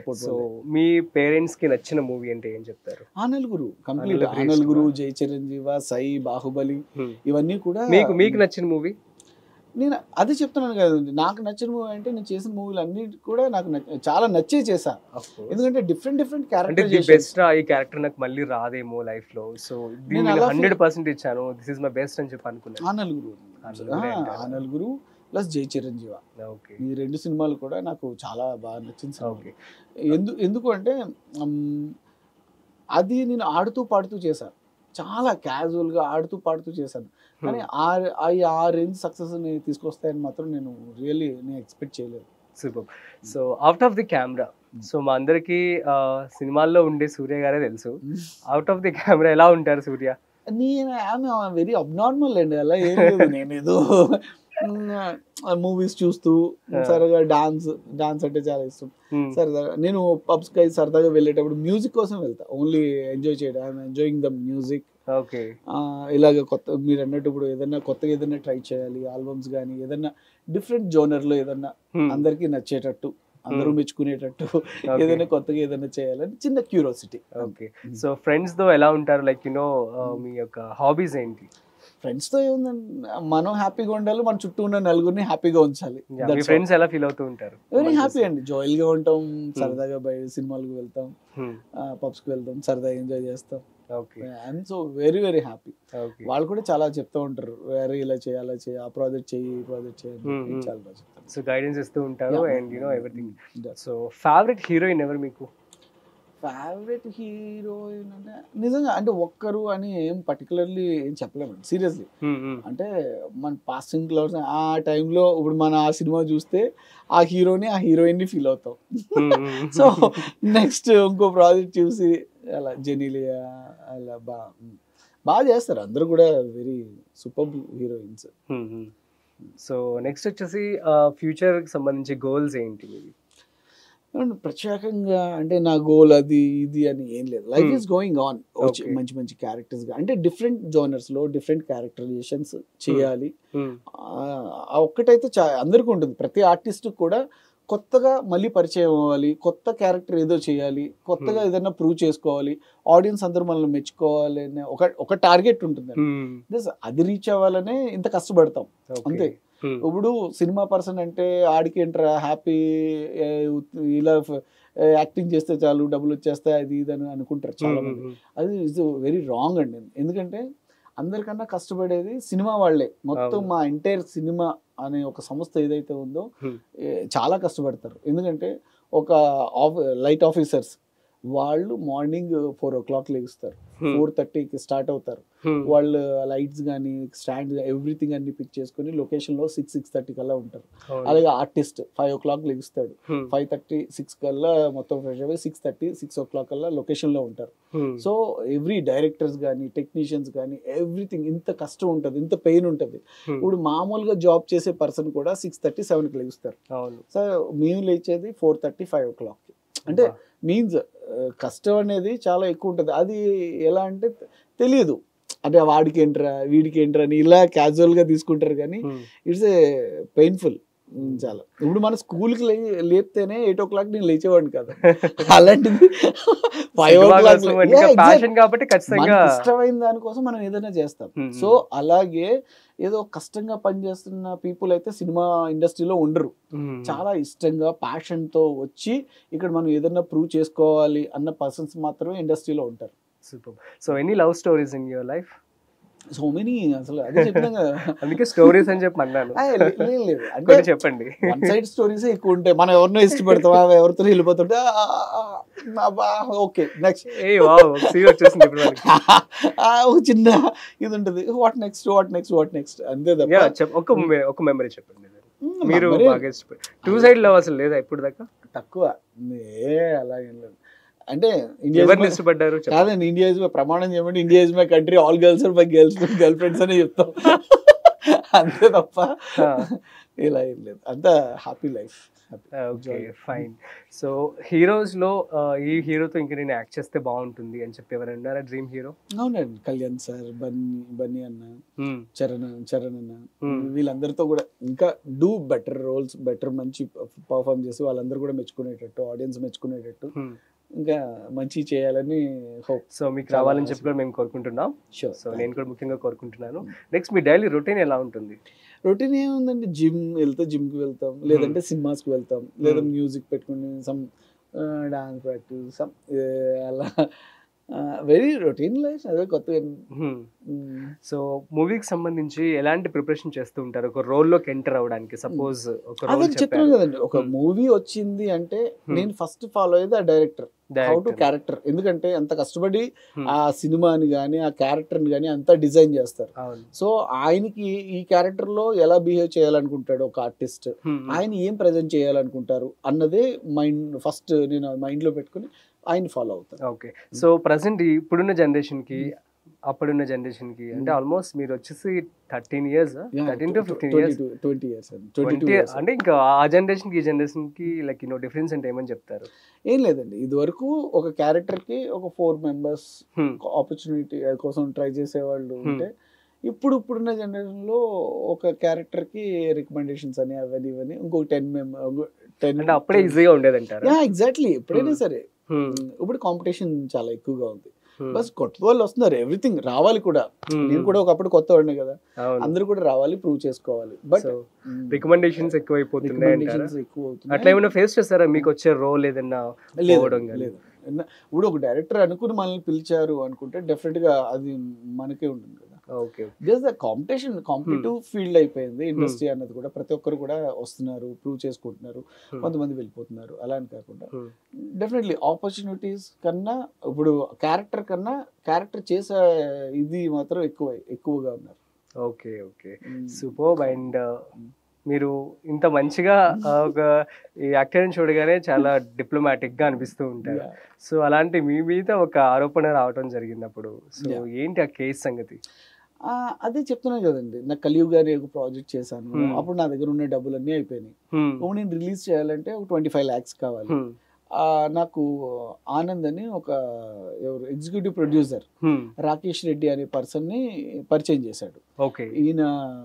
So portfolio. మీ parents కి నచ్చిన movie అంటే ఏం చెప్తారు ఆ నలుగురు కంప్లీట్ నలుగురు ఆ నలుగురు ఇష్టమా? జై చిరంజీవ సై బాహుబలి Hmm. ఇవన్నీ కూడా మీకు మీకు నచ్చిన మూవీ నేను అదే చెప్తున్నాను కదా నాకు నచ్చిన మూవీ అంటే నేను చేసిన మూవీలు అన్ని కూడా నాకు నచ్చ- చాలా నచ్చే చేశా ఎందుకంటే డిఫరెంట్ డిఫరెంట్ అంటే ది క్యారెక్టర్ బెస్ట్ ఈ క్యారెక్టర్ నాకు మళ్ళీ రాదేమో లైఫ్ లో సో దీన్ని అలా హండ్రెడ్ పర్సెంట్ ఇచ్చాను దిస్ ఇస్ మై బెస్ట్ అని చెప్పి అనుకున్నాను ఆ నలుగురు ఆ నలుగురే ఆ, అంటారా? ఆ నలుగురు ప్లస్ జై చిరంజీవ ఓకే ఈ రెండు సినిమాలు కూడా నాకు చాలా బాగా నచ్చిన సినిమా ఓకే ఎందు ఎందుకు అంటే మ్, అది నేను ఆడుతూ పాడుతూ చేశాను చాలా క్యాజువల్గా ఆడుతూ పాడుతూ చేశాను కానీ ఆ ఆ ఆ రేంజ్ సక్సెస్ తీసుకొస్తాయని మాత్రం నేను రియల్లీ నేను ఎక్స్పెక్ట్ చేయలేదు super so out of the camera so మా అందరికి సినిమాల్లో ఉండే సూర్య గారే తెలుసు అవుట్ ఆఫ్ ది కెమెరా ఎలా ఉంటారు సూర్య నేను ఆమె వెరీ అబ్నార్మల్ అండి అలా ఏం లేదు నేను ఏదో మూవీస్ చూస్తూ సరదాగా డాన్స్ డాన్స్ అంటే చాలా ఇష్టం Hmm. సరదాగా నేను పబ్స్ కి సరదాగా వెళ్ళేటప్పుడు మ్యూజిక్ కోసం వెళ్తా ఓన్లీ ఎంజాయ్ చేయడం I'm enjoying the music okay ఇలాగ కొత్త మీరు అన్నట్టు ఇప్పుడు ఏదన్నా కొత్తగా ఏదన్నా ట్రై చేయాలి ఆల్బమ్స్ కానీ ఏదన్నా డిఫరెంట్ జోనర్లో ఏదన్నా అందరికీ నచ్చేటట్టు అందరూ Hmm. మెచ్చుకునేటట్టు ఏదైనా కొత్తగా ఏదైనా చేయాలని చిన్న క్యూరియాసిటీ ఓకే సో ఫ్రెండ్స్ తో ఎలా ఉంటారు లైక్ యునో మీ యొక్క హాబీస్ ఏంటి ఫ్రెండ్స్ తో ఏముందండి మనం హ్యాపీగా ఉండాలి మన చుట్టూ ఉన్న నలుగురిని హ్యాపీగా ఉంచాలి Yeah, మీ ఫ్రెండ్స్ ఎలా ఫీల్ అవుతూ ఉంటారు వెరీ హ్యాపీ అండి జాయిల్ గా ఉంటాం సరదాగా బయట సినిమాలకు వెళ్తాం పబ్స్ కి వెళ్తాం సరదాగా ఎంజాయ్ చేస్తాం okay and so very very happy okay వాళ్ళు కూడా చాలా చెప్తూ ఉంటారు వేరే ఇలా చేయి అలా చేయి ఆ ప్రాజెక్ట్ చెయ్యి ఈ ప్రాజెక్ట్ చేయి అని Hmm, చెప్పి hmm. చాలా బాగా చెప్తారు సో గైడెన్స్ ఇస్తూ ఉంటారు Yeah. And you know everything Yeah. So favourite heroine ఎవరు మీకు ఫేవరెట్ హీరోయిన్ అంటే నిజంగా అంటే ఒక్కరు అని ఏం పర్టికులర్లీ ఏం చెప్పలేమండి సీరియస్లీ అంటే మన పాసింగ్ క్లౌడ్స్ ఆ టైంలో ఇప్పుడు మన ఆ సినిమా చూస్తే ఆ హీరోని ఆ హీరోయిన్ని ఫీల్ అవుతాం సో నెక్స్ట్ ఇంకో ప్రాజెక్ట్ చూసి అలా జెనీలియా అలా బా బాగా చేస్తారు అందరూ కూడా very super heroines so next వచ్చేసి ఫ్యూచర్ సంబంధించి గోల్స్ ఏంటి మీవి ప్రత్యేకంగా అంటే నా గోల్ అది ఇది అని ఏం లేదు life Hmm. Is going on Okay. మంచి మంచి క్యారెక్టర్స్ అంటే డిఫరెంట్ జోనర్స్ లో డిఫరెంట్ క్యారెక్టరైజేషన్స్ చేయాలి ఆ ఒక్కటైతే చా అందరికీ ఉంటుంది ప్రతి ఆర్టిస్ట్ కూడా కొత్తగా మళ్ళీ పరిచయం అవ్వాలి కొత్త క్యారెక్టర్ ఏదో చేయాలి కొత్తగా Hmm. ఏదైనా ప్రూవ్ చేసుకోవాలి ఆడియన్స్ అందరూ మనల్ని మెచ్చుకోవాలి అనే ఒక ఒక టార్గెట్ ఉంటుంది Just అది రీచ్ అవ్వాలనే ఇంత కష్టపడతాం అంతే. ఇప్పుడు సినిమా పర్సన్ అంటే ఆడికి ఏంట్రా హ్యాపీ ఇలా యాక్టింగ్ చేస్తే చాలు డబ్బులు వచ్చేస్తాయి అది ఇది అని అనుకుంటారు చాలా మంది అది ఇస్ వెరీ రాంగ్ అండి ఎందుకంటే అందరికన్నా కష్టపడేది సినిమా వాళ్ళే మొత్తం అవును. మా ఎంటైర్ సినిమా అనే ఒక సంస్థ ఏదైతే ఉందో Hmm. ఏ, చాలా కష్టపడతారు ఎందుకంటే ఒక ఆఫ్ లైట్ ఆఫీసర్స్ వాళ్ళు మార్నింగ్ ఫోర్ ఓ క్లాక్ లెగుస్తారు ఫోర్ థర్టీకి స్టార్ట్ అవుతారు వాళ్ళు లైట్స్ కానీ స్టాండ్ ఎవ్రీథింగ్ అన్ని పిక్ చేసుకుని లొకేషన్ లో సిక్స్ సిక్స్ థర్టీ కల్లా ఉంటారు అలాగే ఆర్టిస్ట్ ఫైవ్ ఓ క్లాక్ లెగుస్తాడు ఫైవ్ థర్టీ సిక్స్ కల్లా మొత్తం ఫ్రెష్ అయ్యి six thirty six o'clock కల్లా లొకేషన్ లో ఉంటారు సో ఎవ్రీ డైరెక్టర్స్ కానీ టెక్నీషియన్స్ కానీ ఎవ్రీథింగ్ ఇంత కష్టం ఉంటుంది ఇంత పెయిన్ ఉంటుంది ఇప్పుడు మామూలుగా జాబ్ చేసే పర్సన్ కూడా సిక్స్ థర్టీ సెవెన్కి లెగుస్తారు అవును సో మేము లేచేది four thirty five o'clock అంటే మీన్స్ కష్టం అనేది చాలా ఎక్కువ ఉంటుంది అది ఎలా అంటే తెలియదు అంటే వాడికి ఏంట్రా వీడికి ఏంట్రా అని ఇలా casual గా తీసుకుంటారు కానీ ఇట్స్ ఏ పెయిన్ఫుల్ చాలా ఇప్పుడు మన స్కూల్కి లే లేపితేనే ఎయిట్ ఓ క్లాక్ నేను లేచేవాడిని కదా అలాంటిది ఫైవ్ ఓ క్లాక్ ప్యాషన్ కాబట్టి ఖచ్చితంగా ఇష్టమైన దానికోసం మనం ఏదైనా చేస్తాం Hmm, సో అలాగే ఏదో కష్టంగా పనిచేస్తున్న పీపుల్ అయితే సినిమా ఇండస్ట్రీలో ఉండరు Hmm. చాలా ఇష్టంగా passion తో వచ్చి ఇక్కడ మనం ఏదైనా ప్రూవ్ చేసుకోవాలి అన్న పర్సన్స్ మాత్రమే ఇండస్ట్రీలో ఉంటారు super so any love stories in your life so many అసలు అదే చెప్పినా కదా అందుకే స్టోరీస్ అని చెప్పి అన్నాను ఆ, లే- లేదు, లేదు అంటే కొన్ని చెప్పండి వన్ సైడ్ స్టోరీస్ ఎక్కువ ఉంటాయి మనం ఎవరినో ఇష్టపడతావా ఎవరితో వెళ్ళిపోతుంటే okay next a wow scene వచ్చేసింది ఇప్పుడు మనకి ఒక చిన్న ఇది ఉంటుంది what next what next what next అంతే తప్ప యా చెప్ ఒక మె- ఒక మెమరీ చెప్పండి మ్మ్, మీరు memory బాగా ఇష్టపడి టూ సైడ్ లవ్ అసలు లేదా ఇప్పుడు దాకా తక్కువ ఏ అలాగేం లేదు అంటే ఇండియా ఎవరిని ఇష్టపడ్డారు చెప్పండి. కాదండి ఇండియా ఇస్ మై ప్రమాణం చేయమంటే India is my country all girls are my girls girl friends అని చెప్తాం అంతే తప్ప ఆ, ఇలా ఏం లేదు అంతా happy life okay fine so heroes లో ఆ, ఈ హీరోతో ఇంకా నేను యాక్ట్ చేస్తే బాగుంటుంది అని చెప్పి ఎవరైనా ఉన్నారా డ్రీమ్ హీరో అవునండి కళ్యాణ్ సార్ బన్నీ బన్నీ అన్న చరణ్ చరణ్ అన్న వీళ్ళందరితో కూడా ఇంకా డూ బెటర్ రోల్స్ బెటర్ మంచి పర్ఫామ్ చేసి వాళ్ళందరూ కూడా మెచ్చుకునేటట్టు ఆడియన్స్ మెచ్చుకునేటట్టు ఇంకా మంచి చేయాలని హోప్ సో మీకు రావాలని చెప్పి కూడా మేము కోరుకుంటున్నాం షూర్ సో నేను కూడా ముఖ్యంగా కోరుకుంటున్నాను నెక్స్ట్ మీ డైలీ రొటీన్ ఎలా ఉంటుంది రొటీన్ ఏముందండి జిమ్ వెళ్తే జిమ్ కి వెళ్తాం లేదంటే సినిమాస్ కి వెళ్తాం లేదా మ్యూజిక్ పెట్టుకుని సమ్ డాన్స్ ప్రాక్టీస్ సమ్ అలా వెరీ రొటీన్ లైఫ్ అదే కొత్తగా మ్, సో మూవీకి సంబంధించి ఎలాంటి ప్రిపరేషన్ చేస్తూ ఉంటారు ఒక రోల్ లోకి ఎంటర్ అవడానికి సపోజ్ ఒక అదే రోల్ చెప్తున్నాను కదండి ఒక Hmm. మూవీ వచ్చింది అంటే నేను ఫస్ట్ ఫాలో అయ్యేది ఆ డైరెక్టర్ హౌ టు క్యారెక్టర్ ఎందుకంటే అంత కష్టపడి Hmm. ఆ సినిమాని కానీ ఆ క్యారెక్టర్ని కానీ అంతా డిజైన్ చేస్తారు అవును సో ఆయనకి ఈ క్యారెక్టర్ లో ఎలా బిహేవ్ చేయాలనుకుంటాడు ఒక ఆర్టిస్ట్ Hmm. ఆయన ఏం ప్రజెంట్ చేయాలనుకుంటారు అన్నదే మైండ్ ఫస్ట్ నేను మైండ్ లో పెట్టుకుని ఆయన ఫాలో అవుతాను ఓకే సో ప్రజెంట్ ఇప్పుడున్న జనరేషన్ కి అప్పుడున్న జనరేషన్ కి అంటే Hmm. ఆల్మోస్ట్ మీరు వచ్చేసి thirteen years thirteen to fifteen years twenty years twenty two twenty అంటే ఇంకా ఆ జనరేషన్ కి ఈ జనరేషన్ కి లైక్ యూనో డిఫరెన్స్ అంటే ఏమని చెప్తారు ఏం లేదండి ఇది వరకు ఒక క్యారెక్టర్ కి ఒక ఫోర్ మెంబర్స్ Hmm. ఆపర్చునిటీ కోసం ట్రై చేసేవాళ్ళు Hmm. ఉంటే ఇప్పుడు ఇప్పుడున్న జనరేషన్ లో ఒక క్యారెక్టర్ కి రికమెండేషన్స్ అని అవన్నీ ఇవన్నీ ఇంకొక టెన్ మెంబర్ టెన్ అంటే అప్పుడే ఈజీగా ఉండేదంటారు యా ఎగ్జాక్ట్లీ ఎప్పుడైనా Hmm. సరే ఇప్పుడు కాంపిటీషన్ చాలా ఎక్కువగా ఉంది బస్ కొత్త వాళ్ళు వస్తున్నారు ఎవ్రీథింగ్ రావాలి కూడా నేను కూడా ఒకప్పుడు కొత్త వాడినే కదా అందరూ కూడా రావాలి ప్రూవ్ చేసుకోవాలి బట్ సో రికమెండేషన్స్ ఎక్కువైపోతున్నాయి అంటారా రికమెండేషన్స్ ఎక్కువ అవుతున్నాయి. అట్లా ఏమైనా ఫేస్ చేస్తారా మీకు వచ్చే రోల్ ఏదన్నా లేదు, పోవడం కానీ? లేదు ఎన్న- ఇప్పుడు ఒక డైరెక్టర్ అనుకుని మనల్ని పిలిచారు అనుకుంటే డెఫినెట్ గా అది మనకే ఉంటుంది కదా okay just competition competitive field అయిపోయింది ఇండస్ట్రీ అన్నది కూడా ప్రతి ఒక్కరు కూడా వస్తున్నారు ప్రూవ్ చేసుకుంటున్నారు కొంతమంది వెళ్ళిపోతున్నారు అలా అని కాకుండా డెఫినెట్లీ ఆపర్చునిటీస్ కన్నా ఇప్పుడు క్యారెక్టర్ కన్నా క్యారెక్టర్ చేసే ఇది మాత్రం ఎక్కువ ఎక్కువగా ఉన్నారు ఓకే ఓకే సూపర్ అండ్ మీరు ఇంత మంచిగా ఆ, ఒక ఈ యాక్టర్ని చూడగానే చాలా డిప్లొమాటిక్ గా అనిపిస్తూ ఉంటారు Yeah. సో అలాంటి మీ మీద ఒక ఆరోపణ రావటం జరిగినప్పుడు సో Yeah. ఏంటి ఆ కేసు సంగతి ఆ, అదే చెప్తున్నాను కదండి నాకు కలియుగ్ గారి ఒక ప్రాజెక్ట్ చేశాను Hmm. అప్పుడు నా దగ్గర ఉన్న డబ్బులు అన్నీ అయిపోయినాయి Hmm. ఇప్పుడు నేను రిలీజ్ చేయాలంటే ఒక ట్వంటీ ఫైవ్ ల్యాక్స్ కావాలి Hmm. ఆ, నాకు ఆనంద్ అని ఒక ఎవరు executive producer Hmm. Rakesh Reddy అనే పర్సన్ ని పరిచయం చేశాడు ఓకే ఈయన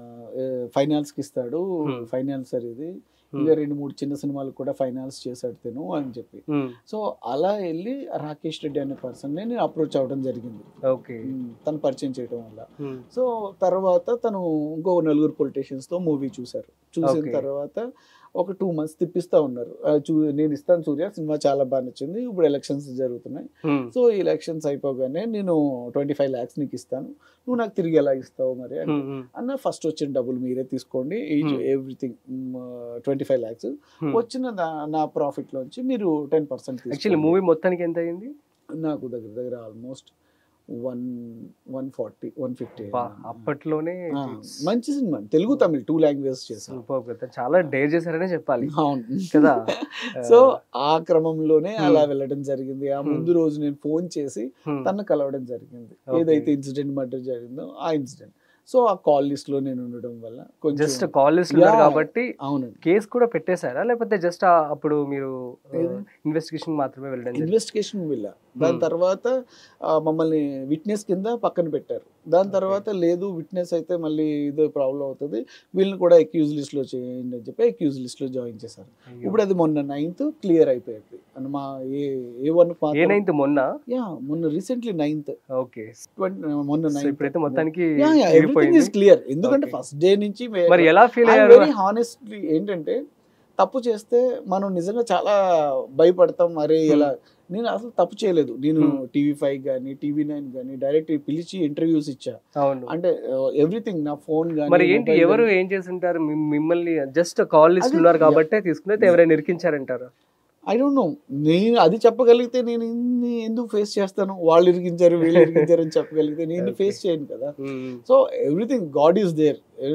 ఫైనాన్స్ కి ఇస్తాడు Hmm. ఫైనాన్సర్ ఇది Hmm. ఇంకా రెండు మూడు చిన్న సినిమాలకు కూడా ఫైనాన్స్ చేశాడు తిను అని చెప్పి Hmm. సో అలా వెళ్ళి రాకేష్ రెడ్డి అనే పర్సన్ ని నేను అప్రోచ్ అవ్వడం జరిగింది ఓకే ఉమ్, తను పరిచయం చేయడం వల్ల Hmm. సో తర్వాత తను ఇంకో నలుగురు పొలిటీషియన్స్ తో మూవీ చూశారు చూసిన Okay. తర్వాత ఒక టూ మంత్స్ తిప్పిస్తా ఉన్నారు ఆ, చూ నేను ఇస్తాను సూర్య సినిమా చాలా బాగా నచ్చింది ఇప్పుడు ఎలక్షన్స్ జరుగుతున్నాయి Hmm. సో ఈ ఎలక్షన్స్ అయిపోగానే నేను ట్వంటీ ఫైవ్ ల్యాక్స్ నీకు ఇస్తాను నువ్వు నాకు తిరిగి ఎలా ఇస్తావు మరి అంటే, Hmm. Hmm. అన్న ఫస్ట్ వచ్చిన డబ్బులు మీరే తీసుకోండి Hmm. Everything twenty five lakhs Hmm. వచ్చిన దా- నా ప్రాఫిట్ లోంచి మీరు టెన్ పర్సెంట్ యాక్చువల్లీ మూవీ మొత్తానికి ఎంత అయింది నాకు దగ్గర దగ్గర almost one one forty one fifty బా, అప్పట్లోనే మంచి cinema Telugu Tamil two languages చేశాను సూపర్ కదా చాలా డేర్ చేశారనే చెప్పాలి అవును కదా సో ఆ క్రమంలోనే Hmm. అలా వెళ్ళడం జరిగింది ఆ Hmm. ముందు రోజు నేను ఫోన్ చేసి Hmm. తన కలవడం జరిగింది Okay. ఏదైతే ఇన్సిడెంట్ మర్డర్ జరిగిందో ఆ ఇన్సిడెంట్ సో ఆ కాల్ లిస్ట్ లో నేను ఉండడం వల్ల కొంచెం జస్ట్ కాల్ లిస్ట్ ఉన్నారు Yeah. కాబట్టి అవునండి కేసు కూడా పెట్టేశారా లేకపోతే జస్ట్ అప్పుడు మీరు ఏది? ఇన్వెస్టిగేషన్ మాత్రమే వెళ్ళడం జరిగింది ఇన్వెస్టిగేషన్ వెళ్ళ దాని Hmm. తర్వాత ఆ, మమ్మల్ని విట్నెస్ కింద పక్కన పెట్టారు దాని Okay. తర్వాత లేదు విట్నెస్ అయితే మళ్ళీ ఇదో ప్రాబ్లం అవుతుంది వీళ్ళని కూడా అక్యూజ్ లిస్ట్ లో చేయండి అని చెప్పి అక్యూజ్ లిస్ట్ లో జాయిన్ చేశారు అయ్యో. ఇప్పుడు అది మొన్న నైన్త్ క్లియర్ అయిపోయింది అండ్ మా A A one A ninth మొన్న యా మొన్న రీసెంట్లీ నైన్త్ ఓకే మొన్న సో నైన్త్ ఇప్పుడైతే మొత్తానికి ఎవ్రీథింగ్ తీరిపోయింది ఇస్ క్లియర్ ఎందుకంటే Okay. ఫస్ట్ డే నుంచి మరి ఎలా ఫీల్ అయ్యారు వెరీ హానెస్ట్లీ ఏంటంటే తప్పు చేస్తే మనం నిజంగా చాలా భయపడతాం అరే ఎలా నేను అసలు తప్పు చేయలేదు నేను Hmm. టీవీ ఫైవ్ కానీ టీవీ నైన్ కానీ డైరెక్ట్ పిలిచి ఇంటర్వ్యూస్ ఇచ్చా అవును అంటే ఎవ్రీథింగ్ నా ఫోన్ కానీ మరి ఏంటి ఎవరు ఏం చేస్తుంటారు మిమ్- మిమ్మల్ని జస్ట్ కాల్ లిస్ట్ అది- ఉన్నారు కాబట్టి తీసుకుని ఎవరైనా ఇరికించారంటారు ఐ డోంట్ నో నేను అది చెప్పగలిగితే నేను ఇన్ని ఎందుకు ఫేస్ చేస్తాను వాళ్ళు ఇరికించారు వీళ్ళు ఇరికించారు అని చెప్పగలిగితే నేను Okay. ఫేస్ చేయను కదా so everything God is there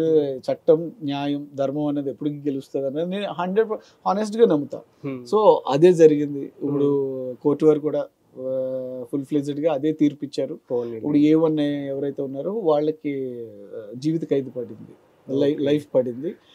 చట్టం న్యాయం ధర్మం అనేది ఎప్పటికి గెలుస్తుంది అనేది నేను హండ్రెడ్ హానెస్ట్గా నమ్ముతా సో అదే జరిగింది ఇప్పుడు కోర్టు వారు కూడా ఫుల్ ఫ్లెజ్డ్గా అదే తీర్పు ఇచ్చారు ఇప్పుడు ఏ వన్ ఎవరైతే ఉన్నారో వాళ్ళకి ఆ, జీవిత ఖైదు పడింది లై- Okay. లైఫ్ పడింది